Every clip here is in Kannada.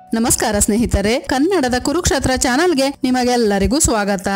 ನಮಸ್ಕಾರ ಸ್ನೇಹಿತರೆ ಕನ್ನಡದ ಕುರುಕ್ಷೇತ್ರ ಚಾನಲ್ಗೆ ನಿಮಗೆಲ್ಲರಿಗೂ ಸ್ವಾಗತ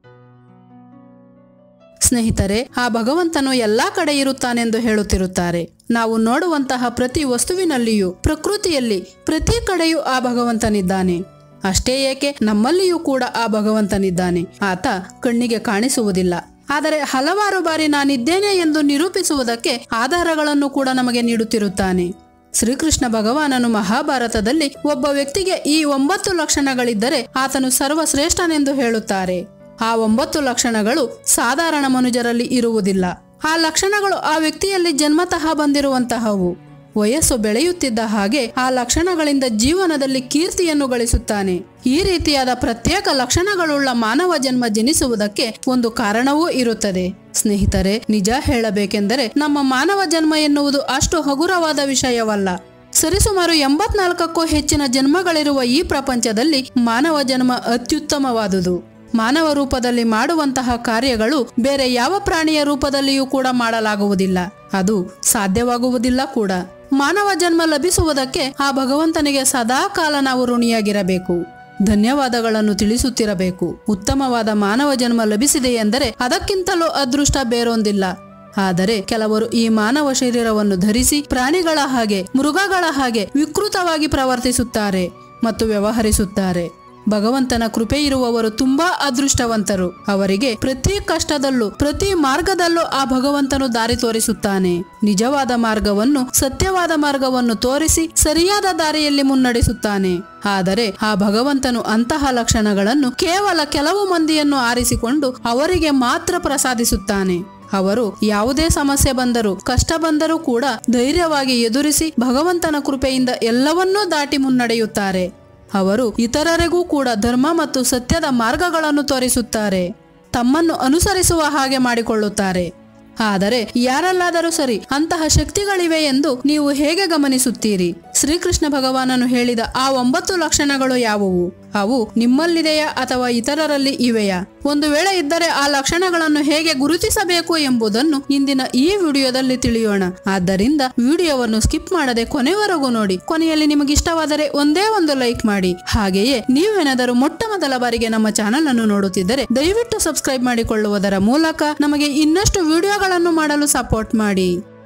ಸ್ನೇಹಿತರೆ ಆ ಭಗವಂತನು ಎಲ್ಲಾ ಕಡೆ ಇರುತ್ತಾನೆಂದು ಹೇಳುತ್ತಿರುತ್ತಾರೆ ನಾವು ನೋಡುವಂತಹ ಪ್ರತಿ ವಸ್ತುವಿನಲ್ಲಿಯೂ ಪ್ರಕೃತಿಯಲ್ಲಿ ಪ್ರತಿ ಕಡೆಯೂ ಆ ಭಗವಂತನಿದ್ದಾನೆ ಅಷ್ಟೇ ಏಕೆ ನಮ್ಮಲ್ಲಿಯೂ ಕೂಡ ಆ ಭಗವಂತನಿದ್ದಾನೆ ಆತ ಕಣ್ಣಿಗೆ ಕಾಣಿಸುವುದಿಲ್ಲ ಆದರೆ ಹಲವಾರು ಬಾರಿ ನಾನಿದ್ದೇನೆ ಎಂದು ನಿರೂಪಿಸುವುದಕ್ಕೆ ಆಧಾರಗಳನ್ನು ಕೂಡ ನಮಗೆ ನೀಡುತ್ತಿರುತ್ತಾನೆ ಶ್ರೀಕೃಷ್ಣ ಭಗವಾನನು ಮಹಾಭಾರತದಲ್ಲಿ ಒಬ್ಬ ವ್ಯಕ್ತಿಗೆ ಈ ಒಂಬತ್ತು ಲಕ್ಷಣಗಳಿದ್ದರೆ ಆತನು ಸರ್ವಶ್ರೇಷ್ಠನೆಂದು ಹೇಳುತ್ತಾರೆ ಆ ಒಂಬತ್ತು ಲಕ್ಷಣಗಳು ಸಾಧಾರಣ ಮನುಜರಲ್ಲಿ ಇರುವುದಿಲ್ಲ ಆ ಲಕ್ಷಣಗಳು ಆ ವ್ಯಕ್ತಿಯಲ್ಲಿ ಜನ್ಮತಃ ಬಂದಿರುವಂತಹವು ವಯಸ್ಸು ಬೆಳೆಯುತ್ತಿದ್ದ ಹಾಗೆ ಆ ಲಕ್ಷಣಗಳಿಂದ ಜೀವನದಲ್ಲಿ ಕೀರ್ತಿಯನ್ನು ಗಳಿಸುತ್ತಾನೆ ಈ ರೀತಿಯಾದ ಪ್ರತ್ಯೇಕ ಲಕ್ಷಣಗಳುಳ್ಳ ಮಾನವ ಜನ್ಮ ಜನಿಸುವುದಕ್ಕೆ ಒಂದು ಕಾರಣವೂ ಇರುತ್ತದೆ ಸ್ನೇಹಿತರೆ ನಿಜ ಹೇಳಬೇಕೆಂದರೆ ನಮ್ಮ ಮಾನವ ಜನ್ಮ ಎನ್ನುವುದು ಅಷ್ಟು ಹಗುರವಾದ ವಿಷಯವಲ್ಲ ಸರಿಸುಮಾರು ಎಂಬತ್ನಾಲ್ಕಕ್ಕೂ ಹೆಚ್ಚಿನ ಜನ್ಮಗಳಿರುವ ಈ ಪ್ರಪಂಚದಲ್ಲಿ ಮಾನವ ಜನ್ಮ ಅತ್ಯುತ್ತಮವಾದುದು ಮಾನವ ರೂಪದಲ್ಲಿ ಮಾಡುವಂತಹ ಕಾರ್ಯಗಳು ಬೇರೆ ಯಾವ ಪ್ರಾಣಿಯ ರೂಪದಲ್ಲಿಯೂ ಕೂಡ ಮಾಡಲಾಗುವುದಿಲ್ಲ ಅದು ಸಾಧ್ಯವಾಗುವುದಿಲ್ಲ ಕೂಡ ಮಾನವ ಜನ್ಮ ಲಭಿಸುವುದಕ್ಕೆ ಆ ಭಗವಂತನಿಗೆ ಸದಾ ಕಾಲ ನಾವು ಋಣಿಯಾಗಿರಬೇಕು ಧನ್ಯವಾದಗಳನ್ನು ತಿಳಿಸುತ್ತಿರಬೇಕು ಉತ್ತಮವಾದ ಮಾನವ ಜನ್ಮ ಲಭಿಸಿದೆ ಎಂದರೆ ಅದಕ್ಕಿಂತಲೂ ಅದೃಷ್ಟ ಬೇರೊಂದಿಲ್ಲ ಆದರೆ ಕೆಲವರು ಈ ಮಾನವ ಶರೀರವನ್ನು ಧರಿಸಿ ಪ್ರಾಣಿಗಳ ಹಾಗೆ ಮೃಗಗಳ ಹಾಗೆ ವಿಕೃತವಾಗಿ ಪ್ರವರ್ತಿಸುತ್ತಾರೆ ಮತ್ತು ವ್ಯವಹರಿಸುತ್ತಾರೆ ಭಗವಂತನ ಕೃಪೆ ಇರುವವರು ತುಂಬಾ ಅದೃಷ್ಟವಂತರು ಅವರಿಗೆ ಪ್ರತಿ ಕಷ್ಟದಲ್ಲೂ ಪ್ರತಿ ಮಾರ್ಗದಲ್ಲೂ ಆ ಭಗವಂತನು ದಾರಿ ತೋರಿಸುತ್ತಾನೆ ನಿಜವಾದ ಮಾರ್ಗವನ್ನು ಸತ್ಯವಾದ ಮಾರ್ಗವನ್ನು ತೋರಿಸಿ ಸರಿಯಾದ ದಾರಿಯಲ್ಲಿ ಮುನ್ನಡೆಸುತ್ತಾನೆ ಆದರೆ ಆ ಭಗವಂತನು ಅಂತಹ ಲಕ್ಷಣಗಳನ್ನು ಕೇವಲ ಕೆಲವು ಮಂದಿಯನ್ನು ಆರಿಸಿಕೊಂಡು ಅವರಿಗೆ ಮಾತ್ರ ಪ್ರಸಾದಿಸುತ್ತಾನೆ ಅವರು ಯಾವುದೇ ಸಮಸ್ಯೆ ಬಂದರೂ ಕಷ್ಟ ಬಂದರೂ ಕೂಡ ಧೈರ್ಯವಾಗಿ ಎದುರಿಸಿ ಭಗವಂತನ ಕೃಪೆಯಿಂದ ಎಲ್ಲವನ್ನೂ ದಾಟಿ ಮುನ್ನಡೆಯುತ್ತಾರೆ ಅವರು ಇತರರಿಗೂ ಕೂಡ ಧರ್ಮ ಮತ್ತು ಸತ್ಯದ ಮಾರ್ಗಗಳನ್ನು ತೋರಿಸುತ್ತಾರೆ ತಮ್ಮನ್ನು ಅನುಸರಿಸುವ ಹಾಗೆ ಮಾಡಿಕೊಳ್ಳುತ್ತಾರೆ ಆದರೆ ಯಾರಲ್ಲಾದರೂ ಸರಿ ಅಂತಹ ಶಕ್ತಿಗಳಿವೆ ಎಂದು ನೀವು ಹೇಗೆ ಗಮನಿಸುತ್ತೀರಿ ಶ್ರೀಕೃಷ್ಣ ಭಗವಾನನು ಹೇಳಿದ ಆ ಒಂಬತ್ತು ಲಕ್ಷಣಗಳು ಯಾವುವು ಅವು ನಿಮ್ಮಲ್ಲಿದೆಯಾ ಅಥವಾ ಇತರರಲ್ಲಿ ಇವೆಯಾ ಒಂದು ವೇಳೆ ಇದ್ದರೆ ಆ ಲಕ್ಷಣಗಳನ್ನು ಹೇಗೆ ಗುರುತಿಸಬೇಕು ಎಂಬುದನ್ನು ಇಂದಿನ ಈ ವಿಡಿಯೋದಲ್ಲಿ ತಿಳಿಯೋಣ ಆದ್ದರಿಂದ ವಿಡಿಯೋವನ್ನು ಸ್ಕಿಪ್ ಮಾಡದೆ ಕೊನೆವರೆಗೂ ನೋಡಿ ಕೊನೆಯಲ್ಲಿ ನಿಮಗೆ ಇಷ್ಟವಾದರೆ ಒಂದೇ ಒಂದು ಲೈಕ್ ಮಾಡಿ ಹಾಗೆಯೇ ನೀವೇನಾದರೂ ಮೊಟ್ಟ ಮೊದಲ ಬಾರಿಗೆ ನಮ್ಮ ಚಾನೆಲ್ ಅನ್ನು ನೋಡುತ್ತಿದ್ದರೆ ದಯವಿಟ್ಟು ಸಬ್ಸ್ಕ್ರೈಬ್ ಮಾಡಿಕೊಳ್ಳುವುದರ ಮೂಲಕ ನಮಗೆ ಇನ್ನಷ್ಟು ವಿಡಿಯೋಗಳನ್ನು ಮಾಡಲು ಸಪೋರ್ಟ್ ಮಾಡಿ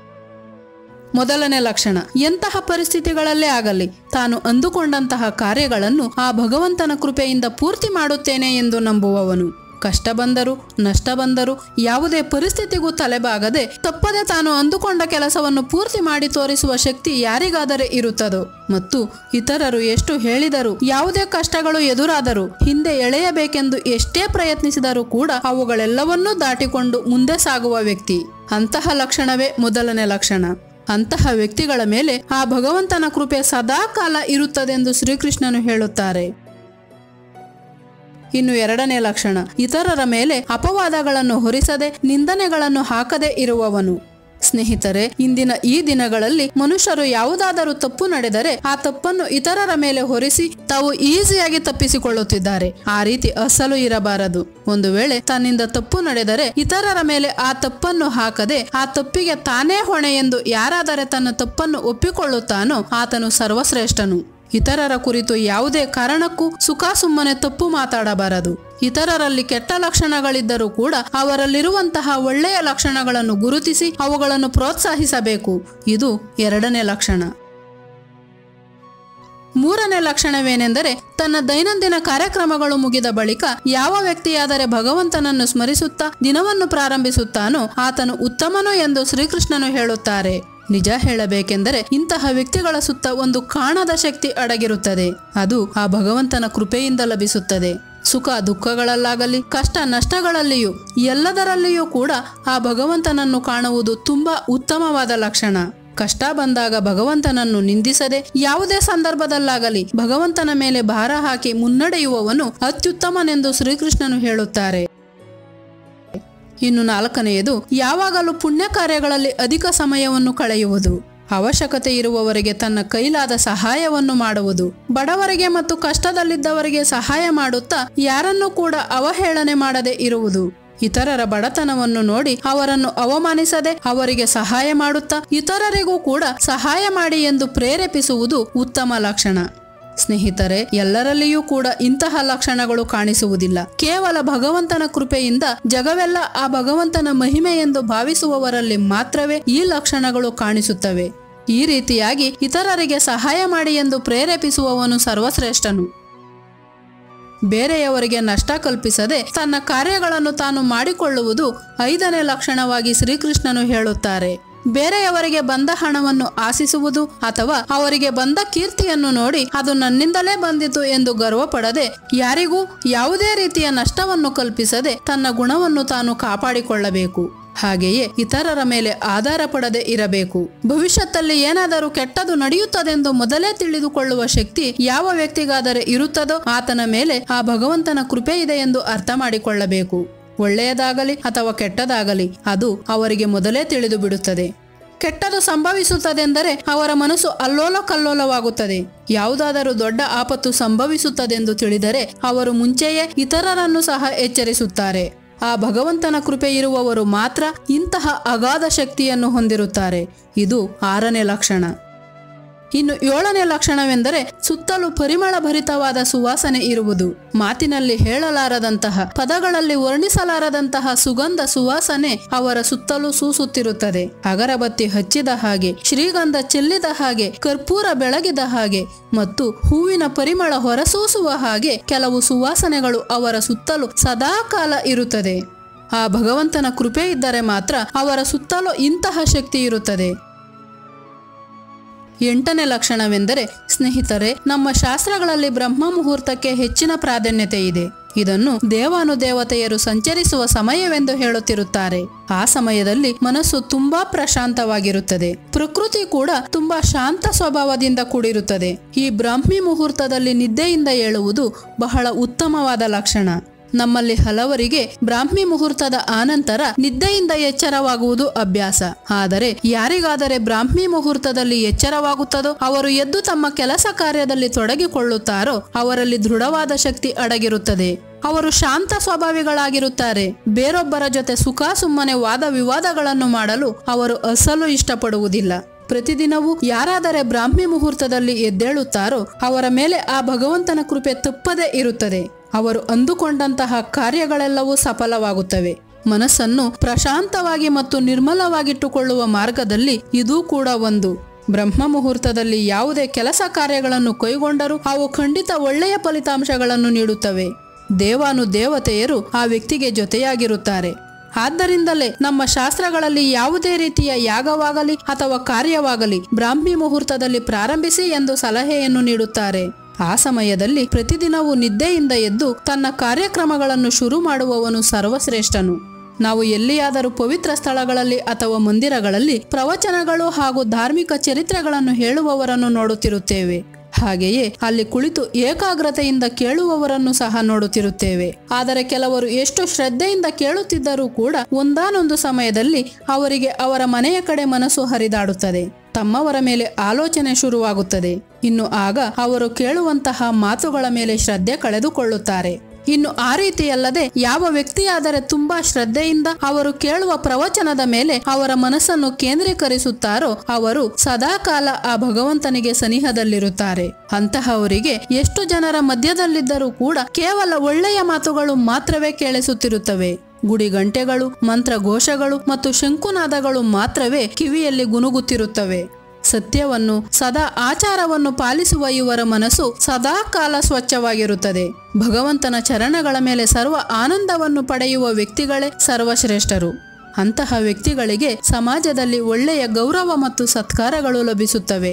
ಮೊದಲನೇ ಲಕ್ಷಣ ಎಂತಹ ಪರಿಸ್ಥಿತಿಗಳಲ್ಲೇ ಆಗಲಿ ತಾನು ಅಂದುಕೊಂಡಂತಹ ಕಾರ್ಯಗಳನ್ನು ಆ ಭಗವಂತನ ಕೃಪೆಯಿಂದ ಪೂರ್ತಿ ಮಾಡುತ್ತೇನೆ ಎಂದು ನಂಬುವವನು ಕಷ್ಟ ಬಂದರೂ ನಷ್ಟ ಬಂದರೂ ಯಾವುದೇ ಪರಿಸ್ಥಿತಿಗೂ ತಲೆಬಾಗದೆ ತಪ್ಪದೆ ತಾನು ಅಂದುಕೊಂಡ ಕೆಲಸವನ್ನು ಪೂರ್ತಿ ಮಾಡಿ ತೋರಿಸುವ ಶಕ್ತಿ ಯಾರಿಗಾದರೆ ಇರುತ್ತದೋ ಮತ್ತು ಇತರರು ಎಷ್ಟು ಹೇಳಿದರೂ ಯಾವುದೇ ಕಷ್ಟಗಳು ಎದುರಾದರೂ ಹಿಂದೆ ಎಳೆಯಬೇಕೆಂದು ಎಷ್ಟೇ ಪ್ರಯತ್ನಿಸಿದರೂ ಕೂಡ ಅವುಗಳೆಲ್ಲವನ್ನೂ ದಾಟಿಕೊಂಡು ಮುಂದೆ ಸಾಗುವ ವ್ಯಕ್ತಿ ಅಂತಹ ಲಕ್ಷಣವೇ ಮೊದಲನೇ ಲಕ್ಷಣ ಅಂತಹ ವ್ಯಕ್ತಿಗಳ ಮೇಲೆ ಆ ಭಗವಂತನ ಕೃಪೆ ಸದಾ ಕಾಲ ಇರುತ್ತದೆಂದು ಶ್ರೀಕೃಷ್ಣನು ಹೇಳುತ್ತಾರೆ ಇನ್ನು ಎರಡನೇ ಲಕ್ಷಣ ಇತರರ ಮೇಲೆ ಅಪವಾದಗಳನ್ನು ಹೊರಿಸದೆ ನಿಂದನೆಗಳನ್ನು ಹಾಕದೆ ಇರುವವನು ಸ್ನೇಹಿತರೆ ಇಂದಿನ ಈ ದಿನಗಳಲ್ಲಿ ಮನುಷ್ಯರು ಯಾವುದಾದರೂ ತಪ್ಪು ನಡೆದರೆ ಆ ತಪ್ಪನ್ನು ಇತರರ ಮೇಲೆ ಹೊರಿಸಿ ತಾವು ಈಸಿಯಾಗಿ ತಪ್ಪಿಸಿಕೊಳ್ಳುತ್ತಿದ್ದಾರೆ ಆ ರೀತಿ ಅಸಲು ಇರಬಾರದು ಒಂದು ವೇಳೆ ತನ್ನಿಂದ ತಪ್ಪು ನಡೆದರೆ ಇತರರ ಮೇಲೆ ಆ ತಪ್ಪನ್ನು ಹಾಕದೆ ಆ ತಪ್ಪಿಗೆ ತಾನೇ ಹೊಣೆ ಎಂದು ಯಾರಾದರೆ ತನ್ನ ತಪ್ಪನ್ನು ಒಪ್ಪಿಕೊಳ್ಳುತ್ತಾನೋ ಆತನು ಸರ್ವಶ್ರೇಷ್ಠನು ಇತರರ ಕುರಿತು ಯಾವುದೇ ಕಾರಣಕ್ಕೂ ಸುಖ ಸುಮ್ಮನೆ ತಪ್ಪು ಮಾತಾಡಬಾರದು ಇತರರಲ್ಲಿ ಕೆಟ್ಟ ಲಕ್ಷಣಗಳಿದ್ದರೂ ಕೂಡ ಅವರಲ್ಲಿರುವಂತಹ ಒಳ್ಳೆಯ ಲಕ್ಷಣಗಳನ್ನು ಗುರುತಿಸಿ ಅವುಗಳನ್ನು ಪ್ರೋತ್ಸಾಹಿಸಬೇಕು ಇದು ಎರಡನೇ ಲಕ್ಷಣ ಮೂರನೇ ಲಕ್ಷಣವೇನೆಂದರೆ ತನ್ನ ದೈನಂದಿನ ಕಾರ್ಯಕ್ರಮಗಳು ಮುಗಿದ ಬಳಿಕ ಯಾವ ವ್ಯಕ್ತಿಯಾದರೆ ಭಗವಂತನನ್ನು ಸ್ಮರಿಸುತ್ತಾ ದಿನವನ್ನು ಪ್ರಾರಂಭಿಸುತ್ತಾನೋ ಆತನು ಉತ್ತಮನು ಎಂದು ಶ್ರೀಕೃಷ್ಣನು ಹೇಳುತ್ತಾರೆ ನಿಜ ಹೇಳಬೇಕೆಂದರೆ ಇಂತಹ ವ್ಯಕ್ತಿಗಳ ಸುತ್ತ ಒಂದು ಕಾಣದ ಶಕ್ತಿ ಅಡಗಿರುತ್ತದೆ ಅದು ಆ ಭಗವಂತನ ಕೃಪೆಯಿಂದ ಲಭಿಸುತ್ತದೆ ಸುಖ ದುಃಖಗಳಲ್ಲಾಗಲಿ ಕಷ್ಟ ನಷ್ಟಗಳಲ್ಲಿಯೂ ಎಲ್ಲದರಲ್ಲಿಯೂ ಕೂಡ ಆ ಭಗವಂತನನ್ನು ಕಾಣುವುದು ತುಂಬಾ ಉತ್ತಮವಾದ ಲಕ್ಷಣ ಕಷ್ಟ ಬಂದಾಗ ಭಗವಂತನನ್ನು ನಿಂದಿಸದೆ ಯಾವುದೇ ಸಂದರ್ಭದಲ್ಲಾಗಲಿ ಭಗವಂತನ ಮೇಲೆ ಭಾರ ಹಾಕಿ ಮುನ್ನಡೆಯುವವನು ಅತ್ಯುತ್ತಮನೆಂದು ಶ್ರೀಕೃಷ್ಣನು ಹೇಳುತ್ತಾರೆ ಇನ್ನು ನಾಲ್ಕನೆಯದು ಯಾವಾಗಲೂ ಪುಣ್ಯ ಕಾರ್ಯಗಳಲ್ಲಿ ಅಧಿಕ ಸಮಯವನ್ನು ಕಳೆಯುವುದು ಅವಶ್ಯಕತೆ ಇರುವವರಿಗೆ ತನ್ನ ಕೈಲಾದ ಸಹಾಯವನ್ನು ಮಾಡುವುದು ಬಡವರಿಗೆ ಮತ್ತು ಕಷ್ಟದಲ್ಲಿದ್ದವರಿಗೆ ಸಹಾಯ ಮಾಡುತ್ತಾ ಯಾರನ್ನೂ ಕೂಡ ಅವಹೇಳನೆ ಮಾಡದೆ ಇರುವುದು ಇತರರ ಬಡತನವನ್ನು ನೋಡಿ ಅವರನ್ನು ಅವಮಾನಿಸದೆ ಅವರಿಗೆ ಸಹಾಯ ಮಾಡುತ್ತಾ ಇತರರಿಗೂ ಕೂಡ ಸಹಾಯ ಮಾಡಿ ಎಂದು ಪ್ರೇರೇಪಿಸುವುದು ಉತ್ತಮ ಲಕ್ಷಣ ಸ್ನೇಹಿತರೆ ಎಲ್ಲರಲ್ಲಿಯೂ ಕೂಡ ಇಂತಹ ಲಕ್ಷಣಗಳು ಕಾಣಿಸುವುದಿಲ್ಲ ಕೇವಲ ಭಗವಂತನ ಕೃಪೆಯಿಂದ ಜಗವೆಲ್ಲ ಆ ಭಗವಂತನ ಮಹಿಮೆ ಎಂದು ಭಾವಿಸುವವರಲ್ಲಿ ಮಾತ್ರವೇ ಈ ಲಕ್ಷಣಗಳು ಕಾಣಿಸುತ್ತವೆ ಈ ರೀತಿಯಾಗಿ ಇತರರಿಗೆ ಸಹಾಯ ಮಾಡಿ ಎಂದು ಪ್ರೇರೇಪಿಸುವವನು ಸರ್ವಶ್ರೇಷ್ಠನು ಬೇರೆಯವರಿಗೆ ನಷ್ಟ ಕಲ್ಪಿಸದೆ ತನ್ನ ಕಾರ್ಯಗಳನ್ನು ತಾನು ಮಾಡಿಕೊಳ್ಳುವುದು ಐದನೇ ಲಕ್ಷಣವಾಗಿ ಶ್ರೀಕೃಷ್ಣನು ಹೇಳುತ್ತಾರೆ ಬೇರೆಯವರಿಗೆ ಬಂದ ಹಣವನ್ನು ಆಶಿಸುವುದು ಅಥವಾ ಅವರಿಗೆ ಬಂದ ಕೀರ್ತಿಯನ್ನು ನೋಡಿ ಅದು ನನ್ನಿಂದಲೇ ಬಂದಿತು ಎಂದು ಗರ್ವಪಡದೆ ಯಾರಿಗೂ ಯಾವುದೇ ರೀತಿಯ ನಷ್ಟವನ್ನು ಕಲ್ಪಿಸದೆ ತನ್ನ ಗುಣವನ್ನು ತಾನು ಕಾಪಾಡಿಕೊಳ್ಳಬೇಕು ಹಾಗೆಯೇ ಇತರರ ಮೇಲೆ ಆಧಾರ ಪಡದೆ ಇರಬೇಕು ಭವಿಷ್ಯದಲ್ಲಿ ಏನಾದರೂ ಕೆಟ್ಟದು ನಡೆಯುತ್ತದೆಂದು ಮೊದಲೇ ತಿಳಿದುಕೊಳ್ಳುವ ಶಕ್ತಿ ಯಾವ ವ್ಯಕ್ತಿಗಾದರೆ ಇರುತ್ತದೋ ಆತನ ಮೇಲೆ ಆ ಭಗವಂತನ ಕೃಪೆ ಇದೆ ಎಂದು ಅರ್ಥ ಮಾಡಿಕೊಳ್ಳಬೇಕು ಒಳ್ಳೆಯದಾಗಲಿ ಅಥವಾ ಕೆಟ್ಟದಾಗಲಿ ಅದು ಅವರಿಗೆ ಮೊದಲೇ ತಿಳಿದು ಬಿಡುತ್ತದೆ ಕೆಟ್ಟದು ಸಂಭವಿಸುತ್ತದೆಂದರೆ ಅವರ ಮನಸ್ಸು ಅಲ್ಲೋಲ ಕಲ್ಲೋಲವಾಗುತ್ತದೆ ಯಾವುದಾದರೂ ದೊಡ್ಡ ಆಪತ್ತು ಸಂಭವಿಸುತ್ತದೆಂದು ತಿಳಿದರೆ ಅವರು ಮುಂಚೆಯೇ ಇತರರನ್ನು ಸಹ ಎಚ್ಚರಿಸುತ್ತಾರೆ ಆ ಭಗವಂತನ ಕೃಪೆ ಇರುವವರು ಮಾತ್ರ ಇಂತಹ ಅಗಾಧ ಶಕ್ತಿಯನ್ನು ಹೊಂದಿರುತ್ತಾರೆ ಇದು ಆರನೇ ಲಕ್ಷಣ ಇನ್ನು ಏಳನೇ ಲಕ್ಷಣವೆಂದರೆ ಸುತ್ತಲೂ ಪರಿಮಳ ಭರಿತವಾದ ಸುವಾಸನೆ ಇರುವುದು ಮಾತಿನಲ್ಲಿ ಹೇಳಲಾರದಂತಹ ಪದಗಳಲ್ಲಿ ವರ್ಣಿಸಲಾರದಂತಹ ಸುಗಂಧ ಸುವಾಸನೆ ಅವರ ಸುತ್ತಲೂ ಸೂಸುತ್ತಿರುತ್ತದೆ ಅಗರಬತ್ತಿ ಹಚ್ಚಿದ ಹಾಗೆ ಶ್ರೀಗಂಧ ಚೆಲ್ಲಿದ ಹಾಗೆ ಕರ್ಪೂರ ಬೆಳಗಿದ ಹಾಗೆ ಮತ್ತು ಹೂವಿನ ಪರಿಮಳ ಹೊರಸೂಸುವ ಹಾಗೆ ಕೆಲವು ಸುವಾಸನೆಗಳು ಅವರ ಸುತ್ತಲೂ ಸದಾಕಾಲ ಇರುತ್ತದೆ ಆ ಭಗವಂತನ ಕೃಪೆ ಇದ್ದರೆ ಮಾತ್ರ ಅವರ ಸುತ್ತಲೂ ಇಂತಹ ಶಕ್ತಿ ಇರುತ್ತದೆ ಎಂಟನೇ ಲಕ್ಷಣವೆಂದರೆ ಸ್ನೇಹಿತರೆ ನಮ್ಮ ಶಾಸ್ತ್ರಗಳಲ್ಲಿ ಬ್ರಹ್ಮ ಮುಹೂರ್ತಕ್ಕೆ ಹೆಚ್ಚಿನ ಪ್ರಾಧಾನ್ಯತೆ ಇದೆ ಇದನ್ನು ದೇವಾನುದೇವತೆಯರು ಸಂಚರಿಸುವ ಸಮಯವೆಂದು ಹೇಳುತ್ತಿರುತ್ತಾರೆ ಆ ಸಮಯದಲ್ಲಿ ಮನಸ್ಸು ತುಂಬಾ ಪ್ರಶಾಂತವಾಗಿರುತ್ತದೆ ಪ್ರಕೃತಿ ಕೂಡ ತುಂಬಾ ಶಾಂತ ಸ್ವಭಾವದಿಂದ ಕೂಡಿರುತ್ತದೆ ಈ ಬ್ರಾಹ್ಮಿ ಮುಹೂರ್ತದಲ್ಲಿ ನಿದ್ದೆಯಿಂದ ಏಳುವುದು ಬಹಳ ಉತ್ತಮವಾದ ಲಕ್ಷಣ ನಮ್ಮಲ್ಲಿ ಹಲವರಿಗೆ ಬ್ರಾಹ್ಮಿ ಮುಹೂರ್ತದ ಆನಂತರ ನಿದ್ದೆಯಿಂದ ಎಚ್ಚರವಾಗುವುದು ಅಭ್ಯಾಸ ಆದರೆ ಯಾರಿಗಾದರೆ ಬ್ರಾಹ್ಮಿ ಮುಹೂರ್ತದಲ್ಲಿ ಎಚ್ಚರವಾಗುತ್ತದೋ ಅವರು ಎದ್ದು ತಮ್ಮ ಕೆಲಸ ಕಾರ್ಯದಲ್ಲಿ ತೊಡಗಿಕೊಳ್ಳುತ್ತಾರೋ ಅವರಲ್ಲಿ ದೃಢವಾದ ಶಕ್ತಿ ಅಡಗಿರುತ್ತದೆ ಅವರು ಶಾಂತ ಸ್ವಭಾವಿಗಳಾಗಿರುತ್ತಾರೆ ಬೇರೊಬ್ಬರ ಜೊತೆ ಸುಖ ಸುಮ್ಮನೆ ವಾದ ವಿವಾದಗಳನ್ನು ಮಾಡಲು ಅವರು ಅಸಲು ಇಷ್ಟಪಡುವುದಿಲ್ಲ ಪ್ರತಿದಿನವೂ ಯಾರಾದರೆ ಬ್ರಾಹ್ಮಿ ಮುಹೂರ್ತದಲ್ಲಿ ಎದ್ದೇಳುತ್ತಾರೋ ಅವರ ಮೇಲೆ ಆ ಭಗವಂತನ ಕೃಪೆ ತಪ್ಪದೇ ಇರುತ್ತದೆ ಅವರು ಅಂದುಕೊಂಡಂತಹ ಕಾರ್ಯಗಳೆಲ್ಲವೂ ಸಫಲವಾಗುತ್ತವೆ ಮನಸ್ಸನ್ನು ಪ್ರಶಾಂತವಾಗಿ ಮತ್ತು ನಿರ್ಮಲವಾಗಿಟ್ಟುಕೊಳ್ಳುವ ಮಾರ್ಗದಲ್ಲಿ ಇದೂ ಕೂಡ ಒಂದು ಬ್ರಹ್ಮ ಮುಹೂರ್ತದಲ್ಲಿ ಯಾವುದೇ ಕೆಲಸ ಕಾರ್ಯಗಳನ್ನು ಕೈಗೊಂಡರೂ ಅವು ಖಂಡಿತ ಒಳ್ಳೆಯ ಫಲಿತಾಂಶಗಳನ್ನು ನೀಡುತ್ತವೆ ದೇವಾನು ದೇವತೆಯರು ಆ ವ್ಯಕ್ತಿಗೆ ಜೊತೆಯಾಗಿರುತ್ತಾರೆ ಆದ್ದರಿಂದಲೇ ನಮ್ಮ ಶಾಸ್ತ್ರಗಳಲ್ಲಿ ಯಾವುದೇ ರೀತಿಯ ಯಾಗವಾಗಲಿ ಅಥವಾ ಕಾರ್ಯವಾಗಲಿ ಬ್ರಾಹ್ಮಿ ಮುಹೂರ್ತದಲ್ಲಿ ಪ್ರಾರಂಭಿಸಿ ಎಂದು ಸಲಹೆಯನ್ನು ನೀಡುತ್ತಾರೆ ಆ ಸಮಯದಲ್ಲಿ ಪ್ರತಿದಿನವೂ ನಿದ್ದೆಯಿಂದ ಎದ್ದು ತನ್ನ ಕಾರ್ಯಕ್ರಮಗಳನ್ನು ಶುರು ಮಾಡುವವನು ಸರ್ವಶ್ರೇಷ್ಠನು ನಾವು ಎಲ್ಲಿಯಾದರೂ ಪವಿತ್ರ ಸ್ಥಳಗಳಲ್ಲಿ ಅಥವಾ ಮಂದಿರಗಳಲ್ಲಿ ಪ್ರವಚನಗಳು ಹಾಗೂ ಧಾರ್ಮಿಕ ಚರಿತ್ರೆಗಳನ್ನು ಹೇಳುವವರನ್ನು ನೋಡುತ್ತಿರುತ್ತೇವೆ ಹಾಗೆಯೇ ಅಲ್ಲಿ ಕುಳಿತು ಏಕಾಗ್ರತೆಯಿಂದ ಕೇಳುವವರನ್ನು ಸಹ ನೋಡುತ್ತಿರುತ್ತೇವೆ ಆದರೆ ಕೆಲವರು ಎಷ್ಟು ಶ್ರದ್ಧೆಯಿಂದ ಕೇಳುತ್ತಿದ್ದರೂ ಕೂಡ ಒಂದಾನೊಂದು ಸಮಯದಲ್ಲಿ ಅವರಿಗೆ ಅವರ ಮನೆಯ ಕಡೆ ಮನಸ್ಸು ಹರಿದಾಡುತ್ತದೆ ತಮ್ಮವರ ಮೇಲೆ ಆಲೋಚನೆ ಶುರುವಾಗುತ್ತದೆ ಇನ್ನು ಆಗ ಅವರು ಕೇಳುವಂತಹ ಮಾತುಗಳ ಮೇಲೆ ಶ್ರದ್ಧೆ ಕಳೆದುಕೊಳ್ಳುತ್ತಾರೆ ಇನ್ನು ಆ ರೀತಿಯಲ್ಲದೆ ಯಾವ ವ್ಯಕ್ತಿಯಾದರೆ ತುಂಬಾ ಶ್ರದ್ಧೆಯಿಂದ ಅವರು ಕೇಳುವ ಪ್ರವಚನದ ಮೇಲೆ ಅವರ ಮನಸ್ಸನ್ನು ಕೇಂದ್ರೀಕರಿಸುತ್ತಾರೋ ಅವರು ಸದಾಕಾಲ ಆ ಭಗವಂತನಿಗೆ ಸನಿಹದಲ್ಲಿರುತ್ತಾರೆ ಅಂತಹವರಿಗೆ ಎಷ್ಟು ಜನರ ಮಧ್ಯದಲ್ಲಿದ್ದರೂ ಕೂಡ ಕೇವಲ ಒಳ್ಳೆಯ ಮಾತುಗಳು ಮಾತ್ರವೇ ಕೇಳಿಸುತ್ತಿರುತ್ತವೆ ಗುಡಿ ಗಂಟೆಗಳು ಮಂತ್ರ ಘೋಷಗಳು ಮತ್ತು ಶಂಕುನಾದಗಳು ಮಾತ್ರವೇ ಕಿವಿಯಲ್ಲಿ ಗುನುಗುತ್ತಿರುತ್ತವೆ ಸತ್ಯವನ್ನು ಸದಾ ಆಚಾರವನ್ನು ಪಾಲಿಸುವ ಇವರ ಮನಸ್ಸು ಸದಾ ಕಾಲ ಸ್ವಚ್ಛವಾಗಿರುತ್ತದೆ ಭಗವಂತನ ಚರಣಗಳ ಮೇಲೆ ಸರ್ವ ಆನಂದವನ್ನು ಪಡೆಯುವ ವ್ಯಕ್ತಿಗಳೇ ಸರ್ವಶ್ರೇಷ್ಠರು ಅಂತಹ ವ್ಯಕ್ತಿಗಳಿಗೆ ಸಮಾಜದಲ್ಲಿ ಒಳ್ಳೆಯ ಗೌರವ ಮತ್ತು ಸತ್ಕಾರಗಳು ಲಭಿಸುತ್ತವೆ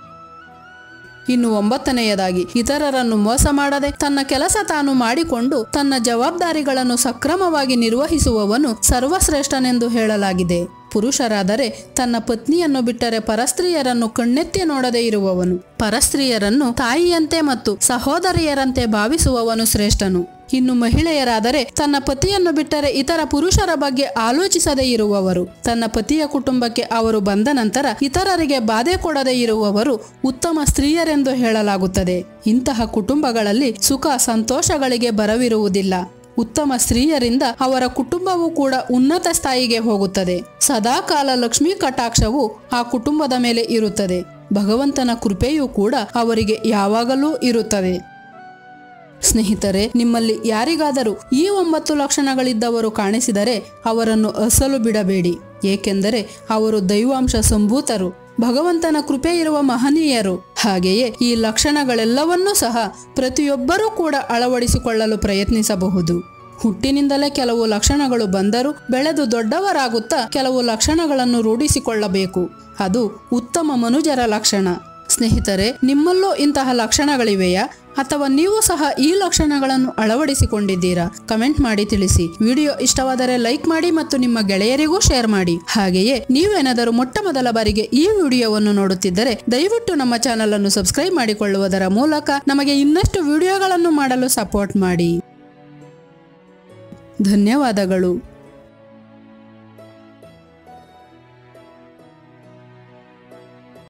ಇನ್ನು ಒಂಬತ್ತನೆಯದಾಗಿ ಇತರರನ್ನು ಮೋಸ ಮಾಡದೆ ತನ್ನ ಕೆಲಸ ತಾನು ಮಾಡಿಕೊಂಡು ತನ್ನ ಜವಾಬ್ದಾರಿಗಳನ್ನು ಸಕ್ರಮವಾಗಿ ನಿರ್ವಹಿಸುವವನು ಸರ್ವಶ್ರೇಷ್ಠನೆಂದು ಹೇಳಲಾಗಿದೆ ಪುರುಷರಾದರೆ ತನ್ನ ಪತ್ನಿಯನ್ನು ಬಿಟ್ಟರೆ ಪರಸ್ತ್ರೀಯರನ್ನು ಕಣ್ಣೆತ್ತಿ ನೋಡದೇ ಇರುವವನು ಪರಸ್ತ್ರೀಯರನ್ನು ತಾಯಿಯಂತೆ ಮತ್ತು ಸಹೋದರಿಯರಂತೆ ಭಾವಿಸುವವನು ಶ್ರೇಷ್ಠನು ಇನ್ನು ಮಹಿಳೆಯರಾದರೆ ತನ್ನ ಪತಿಯನ್ನು ಬಿಟ್ಟರೆ ಇತರ ಪುರುಷರ ಬಗ್ಗೆ ಆಲೋಚಿಸದೇ ಇರುವವರು ತನ್ನ ಪತಿಯ ಕುಟುಂಬಕ್ಕೆ ಅವರು ಬಂದ ನಂತರ ಇತರರಿಗೆ ಬಾಧೆ ಕೊಡದೇ ಇರುವವರು ಉತ್ತಮ ಸ್ತ್ರೀಯರೆಂದು ಹೇಳಲಾಗುತ್ತದೆ ಇಂತಹ ಕುಟುಂಬಗಳಲ್ಲಿ ಸುಖ ಸಂತೋಷಗಳಿಗೆ ಬರವಿರುವುದಿಲ್ಲ ಉತ್ತಮ ಸ್ತ್ರೀಯರಿಂದ ಅವರ ಕುಟುಂಬವೂ ಕೂಡ ಉನ್ನತ ಸ್ಥಾಯಿಗೆ ಹೋಗುತ್ತದೆ ಸದಾಕಾಲ ಲಕ್ಷ್ಮೀ ಕಟಾಕ್ಷವು ಆ ಕುಟುಂಬದ ಮೇಲೆ ಇರುತ್ತದೆ ಭಗವಂತನ ಕೃಪೆಯೂ ಕೂಡ ಅವರಿಗೆ ಯಾವಾಗಲೂ ಇರುತ್ತದೆ ಸ್ನೇಹಿತರೆ ನಿಮ್ಮಲ್ಲಿ ಯಾರಿಗಾದರೂ ಈ ಒಂಬತ್ತು ಲಕ್ಷಣಗಳಿದ್ದವರು ಕಾಣಿಸಿದರೆ ಅವರನ್ನು ಅಸಲು ಬಿಡಬೇಡಿ ಏಕೆಂದರೆ ಅವರು ದೈವಾಂಶ ಸಂಭೂತರು ಭಗವಂತನ ಕೃಪೆ ಇರುವ ಮಹನೀಯರು ಹಾಗೆಯೇ ಈ ಲಕ್ಷಣಗಳೆಲ್ಲವನ್ನೂ ಸಹ ಪ್ರತಿಯೊಬ್ಬರೂ ಕೂಡ ಅಳವಡಿಸಿಕೊಳ್ಳಲು ಪ್ರಯತ್ನಿಸಬಹುದು ಹುಟ್ಟಿನಿಂದಲೇ ಕೆಲವು ಲಕ್ಷಣಗಳು ಬಂದರೂ ಬೆಳೆದು ದೊಡ್ಡವರಾಗುತ್ತಾ ಕೆಲವು ಲಕ್ಷಣಗಳನ್ನು ರೂಢಿಸಿಕೊಳ್ಳಬೇಕು ಅದು ಉತ್ತಮ ಮನುಜರ ಲಕ್ಷಣ ಸ್ನೇಹಿತರೆ ನಿಮ್ಮಲ್ಲೂ ಇಂತಹ ಲಕ್ಷಣಗಳಿವೆಯಾ ಅಥವಾ ನೀವು ಸಹ ಈ ಲಕ್ಷಣಗಳನ್ನು ಅಳವಡಿಸಿಕೊಂಡಿದ್ದೀರಾ ಕಮೆಂಟ್ ಮಾಡಿ ತಿಳಿಸಿ ವಿಡಿಯೋ ಇಷ್ಟವಾದರೆ ಲೈಕ್ ಮಾಡಿ ಮತ್ತು ನಿಮ್ಮ ಗೆಳೆಯರಿಗೂ ಶೇರ್ ಮಾಡಿ ಹಾಗೆಯೇ ನೀವೇನಾದರೂ ಮೊಟ್ಟ ಮೊದಲ ಬಾರಿಗೆ ಈ ವಿಡಿಯೋವನ್ನು ನೋಡುತ್ತಿದ್ದರೆ ದಯವಿಟ್ಟು ನಮ್ಮ ಚಾನಲ್ ಅನ್ನು ಸಬ್ಸ್ಕ್ರೈಬ್ ಮಾಡಿಕೊಳ್ಳುವುದರ ಮೂಲಕ ನಮಗೆ ಇನ್ನಷ್ಟು ವಿಡಿಯೋಗಳನ್ನು ಮಾಡಲು ಸಪೋರ್ಟ್ ಮಾಡಿ ಧನ್ಯವಾದಗಳು